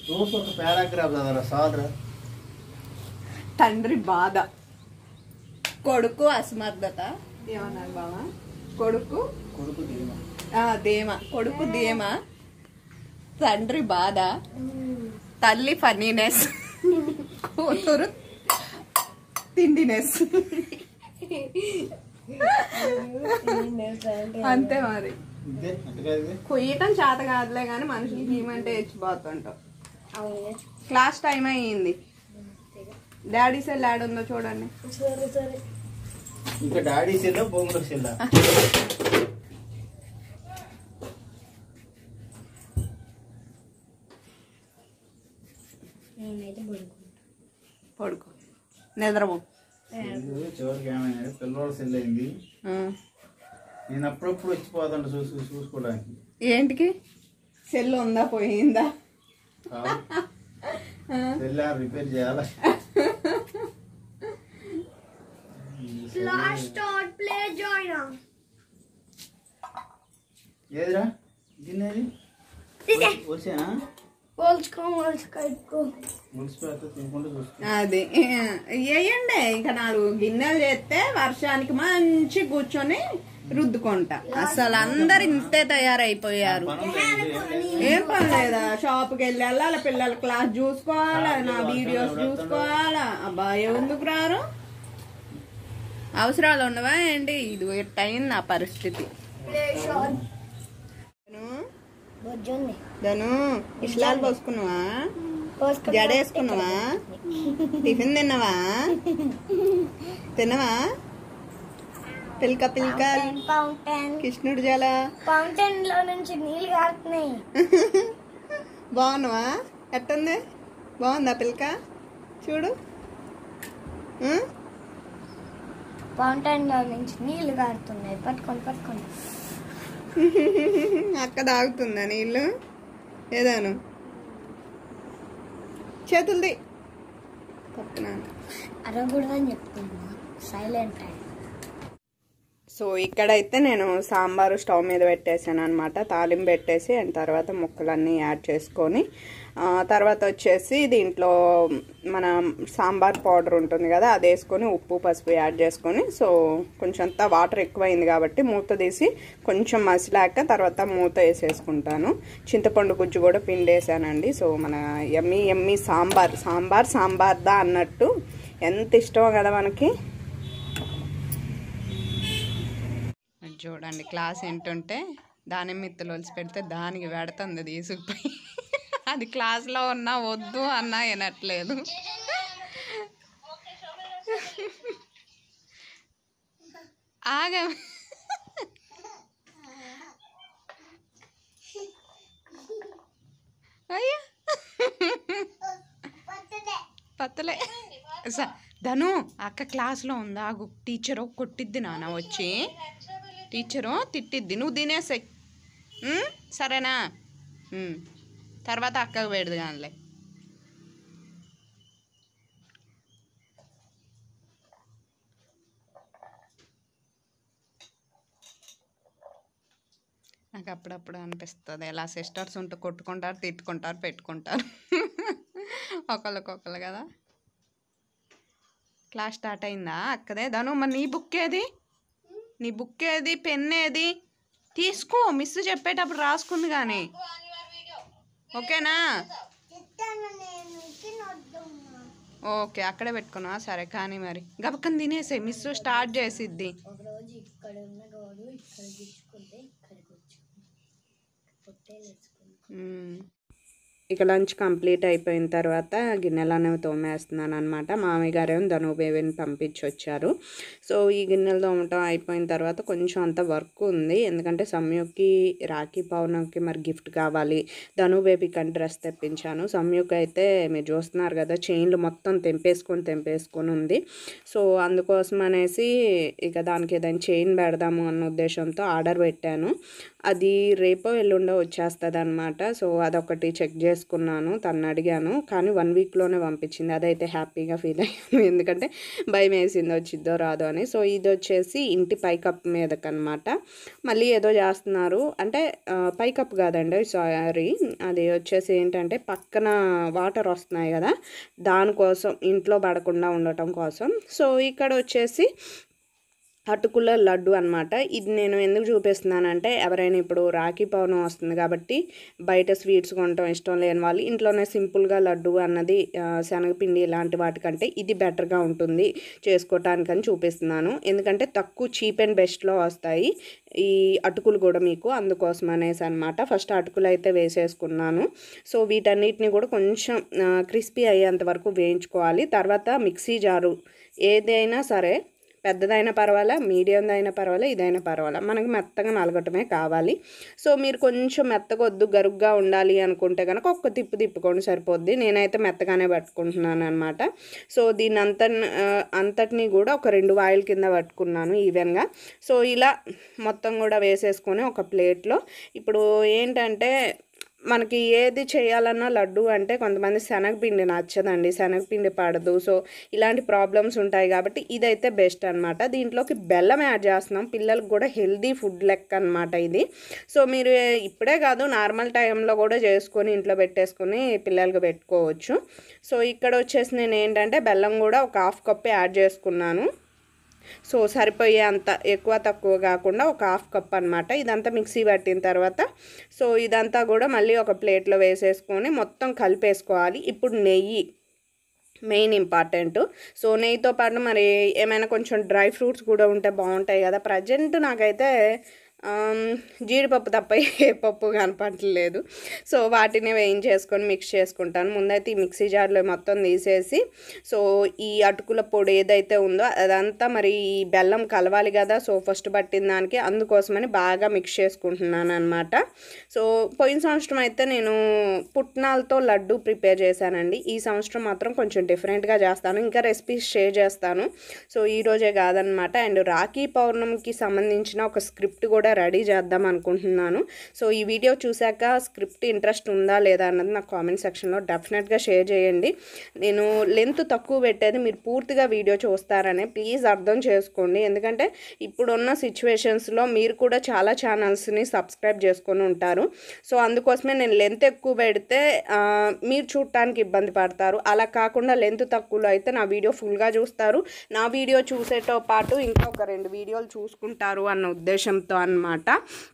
రోజు ఒక పారాగ్రాఫ్ చదవరా సాదరా తండ్రి బాధ కొడుకు అసమర్థత ఏమన్నారు బావా కొడుకు కొడుకు ధీమ ఆ, ధీమ కొడుకు ధీమ తండ్రి బాధ తల్లి ఫన్నీనెస్ కూతురు తిండినెస్ అంతే మరి ఇదే అట్టుగా ఇది కొయ్యటం చేత కాదులే కానీ మనుషులకి ఏమంటే ఇచ్చిపోతుంటాం క్లాస్ టైం అయ్యింది డాడీ సెల్ యాడ్ ఉందో చూడండి సరే సరే ఇంకా డాడీ సెల్ బొంగుల సెల్ నేనైతే పడుకుంటా పడుకో నిద్రపో చివరికి ఏమైనా పిల్లవాడు సెల్ అయింది ఆ. నేను అప్పుడప్పుడు వచ్చిపోతాను చూసు చూసుకోవడానికి ఏంటికి సెల్ ఉందా పోయిందా కాదు సెల్ రిపేర్ చేయాలి క్లాస్ స్టార్ట్ ప్లే జాయిన్ ఏదిరా గిన్నెది వచ్చానా పోల్చుకో పోల్చుకో ఎక్కువ మున్సిపాలిటీ తినకుండా చూసుకో అది వేయండి ఇంకా నాలుగు గిన్నెలు చేస్తే వర్షానికి మంచి కూర్చొని రుద్దుకుంటా అసలు అందరు ఇంతే తయారైపోయారు పనులు ఏంటి? ఏం పని లేదా షాప్కి వెళ్ళి వెళ్ళాలి పిల్లల క్లాస్ చూసుకోవాలా నా వీడియోస్ చూసుకోవాలా అబ్బా ఎందుకు రారు అవసరాలు ఉండవా ఏంటి ఇది ఎట్టయింది నా పరిస్థితి ప్లే షార్ట్ ధను, బొజ్జుంది ధను ఇష్లాలు పోసుకున్నావా పోసుకో జడేసుకున్నావా టిఫిన్ తిన్నావా తిన్నావా పిల్క పిల్క ఫౌంటైన్ కృష్ణుడు జల ఫౌంటైన్ లో నుంచి నీళ్ళు కారుతున్నాయి బాగున్నావా ఎట్టుంది బాగుందా పిల్క చూడు ఉం? ఫౌంటైన్ లో నుంచి నీళ్లు కారుతున్నాయి పట్టుకొని పట్టుకొని అక్క తాగుతుందా నీళ్ళు ఏదాను చేతులది పక్కన అరగకూడదని చెప్తున్నా సైలెంట్ అయ్యి సో ఇక్కడైతే నేను సాంబారు స్టవ్ మీద పెట్టేసాను అనమాట తాలింపు పెట్టేసి అండ్ తర్వాత ముక్కలన్నీ యాడ్ చేసుకొని ఆ, తర్వాత వచ్చేసి దీంట్లో మన సాంబార్ పౌడర్ ఉంటుంది కదా అది వేసుకొని ఉప్పు పసుపు యాడ్ చేసుకొని సో కొంచెం అంతా వాటర్ ఎక్కువైంది కాబట్టి మూత తీసి కొంచెం మసిలాక తర్వాత మూత వేసేసుకుంటాను చింతపండు గుజ్జు కూడా పిండేసానండి సో మన ఎమ్మి ఎమ్మి సాంబార్ సాంబార్ సాంబార్దా అన్నట్టు ఎంత ఇష్టమో కదా మనకి అది చూడండి క్లాస్ ఏంటంటే దాని మిత్తులు ఒలిసి పెడితే దానికి పెడుతుంది తీసుకుపోయి అది క్లాస్లో ఉన్నా వద్దు అన్నా వినట్లేదు ఆగ అయ్యా పత్తలే స- ధను అక్క క్లాస్లో ఉందా ఆగు టీచరు కొట్టిద్ది నాన్న వచ్చి టీచరు తిట్టిద్ది నువ్వు తినేసాయి సరేనా ఉమ్. తర్వాత అక్కకు పెడదు కానిలే నాకు అప్పుడప్పుడు అనిపిస్తుంది ఎలా సిస్టర్స్ ఉంటే కొట్టుకుంటారు తిట్టుకుంటారు పెట్టుకుంటారు ఒకళ్ళకొకళ్ళు కదా క్లాస్ స్టార్ట్ అయిందా అక్కదే ధను మరి నీ బుక్ ఏది నీ బుక్ ఏది పెన్ ఏది తీసుకో మిస్ చెప్పేటప్పుడు రాసుకుంది కానీ ఓకేనా ఓకే అక్కడే పెట్టుకున్నావా సరే కానీ మరి గబక్కని తినేసాయి మిస్ స్టార్ట్ చేసిద్ది ఒకరోజు ఇక్కడ ఉన్న గోడు ఇక్కడ తీసుకుంటే ఇక్కడికి వచ్చి పొట్టేలు వేసుకుంది మ్మ్. ఇక లంచ్ కంప్లీట్ అయిపోయిన తర్వాత గిన్నెలు అనేవి తోమేస్తున్నాను అనమాట మామయ్య గారేమో ధనుబేబిని పంపించి వచ్చారు సో ఈ గిన్నెలు తోమటం అయిపోయిన తర్వాత కొంచెం అంత వర్క్ ఉంది ఎందుకంటే సమ్యుకి రాఖీ పౌర్ణమికి మరి గిఫ్ట్ కావాలి ధను బేబీకి అని డ్రెస్ తెప్పించాను సమ్యుకి అయితే మీరు చూస్తున్నారు కదా చైన్లు మొత్తం తెంపేసుకొని తెంపేసుకొని ఉంది సో అందుకోసం అనేసి ఇక దానికి ఏదైనా చైన్ పెడదాము అన్న ఉద్దేశంతో ఆర్డర్ పెట్టాను అది రేపో ఎల్లుండో వచ్చేస్తుంది అనమాట సో అదొకటి చెక్ చేసుకున్నాను తను అడిగాను కానీ వన్ వీక్లోనే పంపించింది అదైతే హ్యాపీగా ఫీల్ అయ్యాను ఎందుకంటే భయం వేసింది వచ్చిద్దో రాదో అని సో ఇది వచ్చేసి ఇంటి పైకప్పు మీదకనమాట మళ్ళీ ఏదో చేస్తున్నారు అంటే ఆ, పైకప్పు కాదండి సారీ అది వచ్చేసి ఏంటంటే పక్కన వాటర్ వస్తున్నాయి కదా దానికోసం ఇంట్లో పడకుండా ఉండటం కోసం సో ఇక్కడ వచ్చేసి అటుకుల లడ్డు అనమాట ఇది నేను ఎందుకు చూపిస్తున్నానంటే ఎవరైనా ఇప్పుడు రాఖీ పౌర్ణం వస్తుంది కాబట్టి బయట స్వీట్స్ కొనటం ఇష్టం లేని వాళ్ళు ఇంట్లోనే సింపుల్గా లడ్డు అన్నది ఆ, శనగపిండి ఇలాంటి వాటికంటే ఇది బెటర్గా ఉంటుంది చేసుకోవటానికని చూపిస్తున్నాను ఎందుకంటే తక్కువ చీప్ అండ్ బెస్ట్లో వస్తాయి ఈ అటుకులు కూడా మీకు అందుకోసం అనేసి అనమాట ఫస్ట్ అటుకులు అయితే వేసేసుకున్నాను సో వీటన్నిటిని కూడా కొంచెం క్రిస్పీ అయ్యేంత వరకు వేయించుకోవాలి తర్వాత మిక్సీ జారు ఏదైనా సరే పెద్దదైనా పర్వాలా మీడియంది అయినా పర్వాలా ఇదైనా పర్వాలా మనకి మెత్తగా నలగటమే కావాలి సో మీరు కొంచెం మెత్తగా వద్దు గరుగ్గా ఉండాలి అనుకుంటే కనుక ఒక్క తిప్పు తిప్పుకోండి సరిపోద్ది నేనైతే మెత్తగానే పట్టుకుంటున్నాను అనమాట సో దీన్ని అంత అంతటిని కూడా ఒక రెండు వాయిల్ కింద పట్టుకున్నాను ఈవెన్గా సో ఇలా మొత్తం కూడా వేసేసుకొని ఒక ప్లేట్లో ఇప్పుడు ఏంటంటే మనకి ఏది చేయాలన్నా లడ్డు అంటే కొంతమంది శనగపిండి నచ్చదండి శనగపిండి పడదు సో ఇలాంటి ప్రాబ్లమ్స్ ఉంటాయి కాబట్టి ఇదైతే బెస్ట్ అనమాట దీంట్లోకి బెల్లం యాడ్ చేస్తున్నాం పిల్లలకు కూడా హెల్దీ ఫుడ్ లెక్క అనమాట ఇది సో మీరు ఇప్పుడే కాదు నార్మల్ టైంలో కూడా చేసుకొని ఇంట్లో పెట్టేసుకొని పిల్లలకి పెట్టుకోవచ్చు సో ఇక్కడ వచ్చేసి నేను ఏంటంటే బెల్లం కూడా ఒక హాఫ్ కప్ యాడ్ చేసుకున్నాను సో సరిపోయే అంత ఎక్కువ తక్కువ కాకుండా ఒక హాఫ్ కప్ అనమాట ఇదంతా మిక్సీ పట్టిన తర్వాత సో ఇదంతా కూడా మళ్ళీ ఒక ప్లేట్లో వేసేసుకొని మొత్తం కలిపేసుకోవాలి ఇప్పుడు నెయ్యి మెయిన్ ఇంపార్టెంట్ సో నెయ్యితో పాటు మరి ఏమైనా కొంచెం డ్రై ఫ్రూట్స్ కూడా ఉంటే బాగుంటాయి కదా ప్రజెంట్ నాకైతే ఆమ్, జీడిపప్పు తప్ప ఏ పప్పు కనపడలేదు సో వాటిని వేయించేసుకొని మిక్స్ చేసుకుంటాను ముందైతే ఈ మిక్సీ జార్లో మొత్తం తీసేసి సో ఈ అటుకుల పొడి ఏదైతే ఉందో అదంతా మరి ఈ బెల్లం కలవాలి కదా సో ఫస్ట్ పట్టిన దానికి అందుకోసమని బాగా మిక్స్ చేసుకుంటున్నాను అనమాట సో పోయిన సంవత్సరం అయితే నేను పుట్నాలతో లడ్డు ప్రిపేర్ చేశానండి ఈ సంవత్సరం మాత్రం కొంచెం డిఫరెంట్గా చేస్తాను ఇంకా రెసిపీస్ షేర్ చేస్తాను సో ఈ రోజే కాదనమాట అండ్ రాఖీ పౌర్ణమికి సంబంధించిన ఒక స్క్రిప్ట్ కూడా రెడీ చేద్దాం అనుకుంటున్నాను సో ఈ వీడియో చూశాక స్క్రిప్ట్ ఇంట్రెస్ట్ ఉందా లేదా అన్నది నాకు కామెంట్ సెక్షన్లో డెఫినెట్గా షేర్ చేయండి నేను లెంత్ తక్కువ పెట్టేది మీరు పూర్తిగా వీడియో చూస్తారనే ప్లీజ్ అర్థం చేసుకోండి ఎందుకంటే ఇప్పుడున్న సిచ్యువేషన్స్లో మీరు కూడా చాలా ఛానల్స్ని సబ్స్క్రైబ్ చేసుకొని ఉంటారు సో అందుకోసమే నేను లెంత్ ఎక్కువ పెడితే ఆ, మీరు చూడటానికి ఇబ్బంది పడతారు అలా కాకుండా లెంత్ తక్కువలో అయితే నా వీడియో ఫుల్గా చూస్తారు నా వీడియో చూసేతో పాటు ఇంకా ఒక రెండు వీడియోలు చూసుకుంటారు అన్న ఉద్దేశంతో అన్నమాట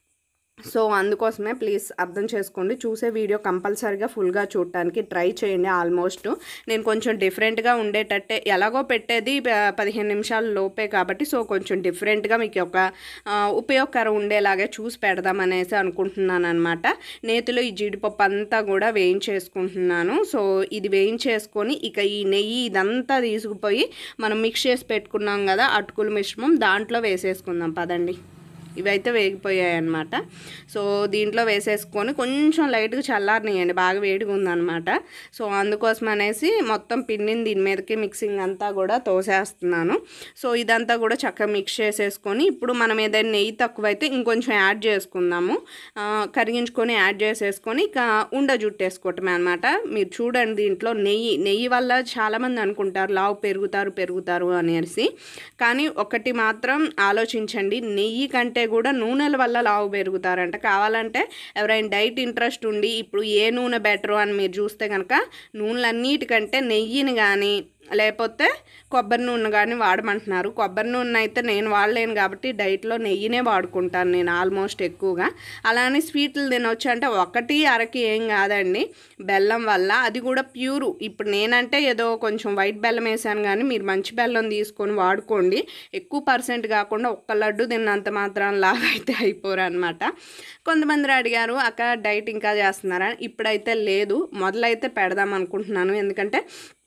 సో అందుకోసమే ప్లీజ్ అర్థం చేసుకోండి చూసే వీడియో కంపల్సరీగా ఫుల్గా చూడటానికి ట్రై చేయండి ఆల్మోస్ట్ నేను కొంచెం డిఫరెంట్గా ఉండేటట్టే ఎలాగో పెట్టేది ప- పదిహేను నిమిషాల లోపే కాబట్టి సో కొంచెం డిఫరెంట్గా మీకు ఒక ఆ, ఉపయోగకరం ఉండేలాగే చూసి పెడదాం అనేసి అనుకుంటున్నాను అనమాట నేతిలో ఈ జీడిపప్పు అంతా కూడా వేయించేసుకుంటున్నాను సో ఇది వేయించేసుకొని ఇక ఈ నెయ్యి ఇదంతా తీసుకుపోయి మనం మిక్స్ చేసి పెట్టుకున్నాం కదా అటుకుల మిశ్రమం దాంట్లో వేసేసుకుందాం పదండి ఇవైతే వేగిపోయాయి అనమాట సో దీంట్లో వేసేసుకొని కొంచెం లైట్గా చల్లారనియండి బాగా వేడిగా ఉందన్నమాట సో అందుకోసం అనేసి మొత్తం పిండిని దీని మీదకి మిక్సింగ్ అంతా కూడా తోసేస్తున్నాను సో ఇదంతా కూడా చక్కగా మిక్స్ చేసేసుకొని ఇప్పుడు మనం ఏదైనా నెయ్యి తక్కువైతే ఇంకొంచెం యాడ్ చేసుకుందాము ఆ, కరిగించుకొని యాడ్ చేసేసుకొని ఇక ఉండ జుట్టేసుకోవటమే అనమాట మీరు చూడండి దీంట్లో నెయ్యి నెయ్యి వల్ల చాలామంది అనుకుంటారు లావు పెరుగుతారు పెరుగుతారు అనేసి కానీ ఒకటి మాత్రం ఆలోచించండి నెయ్యి కంటే కూడా నూనెల వల్ల లావు పెరుగుతారంట కావాలంటే ఎవరైనా డైట్ ఇంట్రెస్ట్ ఉండి ఇప్పుడు ఏ నూనె బెటరు అని మీరు చూస్తే కనుక నూనెలన్నిటికంటే నెయ్యిని కానీ లేకపోతే కొబ్బరి నూనె కానీ వాడమంటున్నారు కొబ్బరి నూనె అయితే నేను వాడలేను కాబట్టి డైట్లో నెయ్యినే వాడుకుంటాను నేను ఆల్మోస్ట్ ఎక్కువగా అలానే స్వీట్లు తినొచ్చు అంటే ఒకటి అరకి ఏం కాదండి బెల్లం వల్ల అది కూడా ప్యూరు ఇప్పుడు నేనంటే ఏదో కొంచెం వైట్ బెల్లం వేసాను కానీ మీరు మంచి బెల్లం తీసుకొని వాడుకోండి ఎక్కువ పర్సెంట్ కాకుండా ఒక్క లడ్డు తిన్నంత మాత్రం లాగా అయితే అయిపోరు అనమాట కొంతమంది అడిగారు అక్క డైట్ ఇంకా చేస్తున్నారా ఇప్పుడైతే లేదు మొదలైతే పెడదాం అనుకుంటున్నాను ఎందుకంటే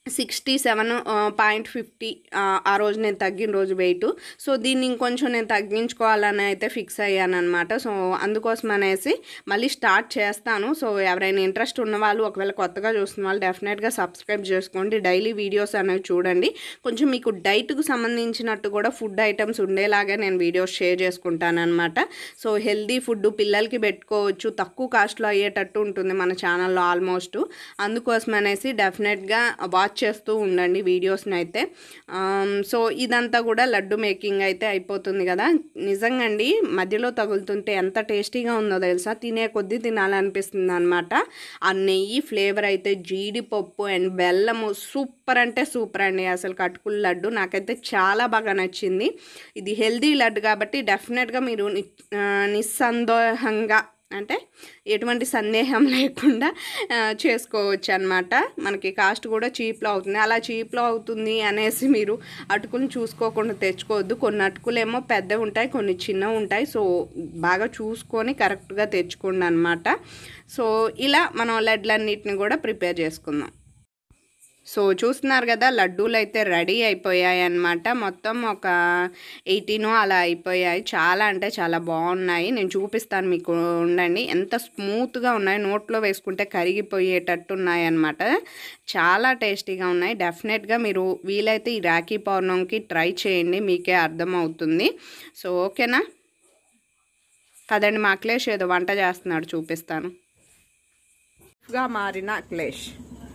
సిక్స్టీ సెవెన్ పాయింట్ ఫిఫ్టీ ఆ రోజు నేను తగ్గిన రోజు వెయిట్ సో దీన్ని ఇంకొంచెం నేను తగ్గించుకోవాలని అయితే ఫిక్స్ అయ్యాను అనమాట సో అందుకోసం అనేసి మళ్ళీ స్టార్ట్ చేస్తాను సో ఎవరైనా ఇంట్రెస్ట్ ఉన్న వాళ్ళు ఒకవేళ కొత్తగా చూస్తున్న వాళ్ళు డెఫినెట్గా సబ్స్క్రైబ్ చేసుకోండి డైలీ వీడియోస్ అనేవి చూడండి కొంచెం మీకు డైట్కు సంబంధించినట్టు కూడా ఫుడ్ ఐటమ్స్ ఉండేలాగా నేను వీడియోస్ షేర్ చేసుకుంటాను అనమాట సో హెల్దీ ఫుడ్ పిల్లలకి పెట్టుకోవచ్చు తక్కువ కాస్ట్లో అయ్యేటట్టు ఉంటుంది మన ఛానల్లో ఆల్మోస్ట్ అందుకోసం అనేసి డెఫినెట్గా వాచ్ చేస్తూ ఉండండి వీడియోస్ని అయితే ఆమ్, సో ఇదంతా కూడా లడ్డు మేకింగ్ అయితే అయిపోతుంది కదా నిజంగా అండి మధ్యలో తగులుతుంటే ఎంత టేస్టీగా ఉందో తెలుసా తినే కొద్దీ తినాలనిపిస్తుంది అనమాట ఆ నెయ్యి ఫ్లేవర్ అయితే జీడిపప్పు అండ్ బెల్లము సూపర్ అంటే సూపర్ అండి అసలు కటుకుల లడ్డు నాకైతే చాలా బాగా నచ్చింది ఇది హెల్దీ లడ్డు కాబట్టి డెఫినెట్గా మీరు ని- ఆ, నిస్సందేహంగా అంటే ఎటువంటి సందేహం లేకుండా ఆ, చేసుకోవచ్చు అనమాట మనకి కాస్ట్ కూడా చీప్లో అవుతుంది అలా చీప్లో అవుతుంది అనేసి మీరు అటుకులు చూసుకోకుండా తెచ్చుకోవద్దు కొన్ని అటుకులు ఏమో పెద్దవి ఉంటాయి కొన్ని చిన్నవి ఉంటాయి సో బాగా చూసుకొని కరెక్ట్గా తెచ్చుకోండి అనమాట సో ఇలా మనం లడ్లన్నిటిని కూడా ప్రిపేర్ చేసుకుందాం సో చూస్తున్నారు కదా లడ్డూలు అయితే రెడీ అయిపోయాయి అన్నమాట మొత్తం ఒక ఎయిటీన్ అలా అయిపోయాయి చాలా అంటే చాలా బాగున్నాయి నేను చూపిస్తాను మీకు ఉండండి ఎంత స్మూత్గా ఉన్నాయి నోట్లో వేసుకుంటే కరిగిపోయేటట్టు ఉన్నాయి అన్నమాట చాలా టేస్టీగా ఉన్నాయి డెఫినెట్గా మీరు వీలైతే ఈ రాఖీ పౌర్ణంకి ట్రై చేయండి మీకే అర్థమవుతుంది సో ఓకేనా కదండి మా అఖిలేష్ ఏదో వంట చేస్తున్నాడు చూపిస్తాను గా మారిన అఖిలేష్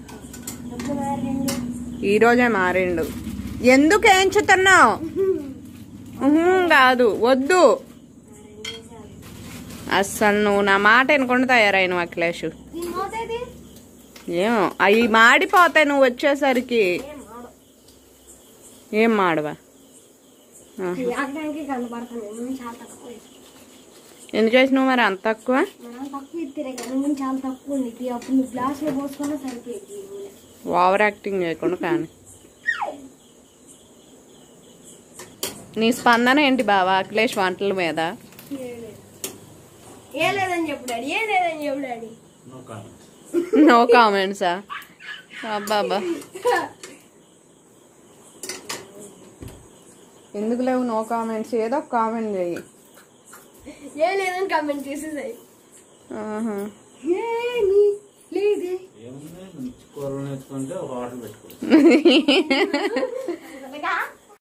ఈరోజే మారిండు ఎందుకు ఏంచుతున్నావు కాదు వద్దు అస్సలు నువ్వు నా మాట వినకుండా తయారైన అఖిలేష్ ఏమో అవి మాడిపోతాయి నువ్వు వచ్చేసరికి ఏం మాడవా ఆహా. తాగడానికి కనబడుతుంది నేను చాలా తక్కువ ఎందుకు చేసినావు మరి అంత తక్కువ మనం తక్కువ ఇస్తే కానీ నేను చాలా తక్కువ ఉంది ఇది అప్పుడు నువ్వు గ్లాస్లో పోసుకున్నా సరిపోయింది ఓవర్ యాక్టింగ్ చేయకుండా కానీ నీ స్పందన ఏంటి బావా అఖిలేష్ వంటల మీద ఏ లేదని చెప్పు డాడీ ఏ లేదని చెప్పు డాడీ నో కామెంట్ నో కామెంట్సా అబ్బాబా ఎందుకు లేవు నో కామెంట్స్ ఏదో ఒక కామెంట్ చెయ్యి ఏ లేదని కామెంట్ చేసేసాయి ఆహా. ఏమి లేదే ఏముంది మంచి కూరలు నేర్చుకుంటే ఒక ఆర్డర్ పెట్టుకోవచ్చు అలాగా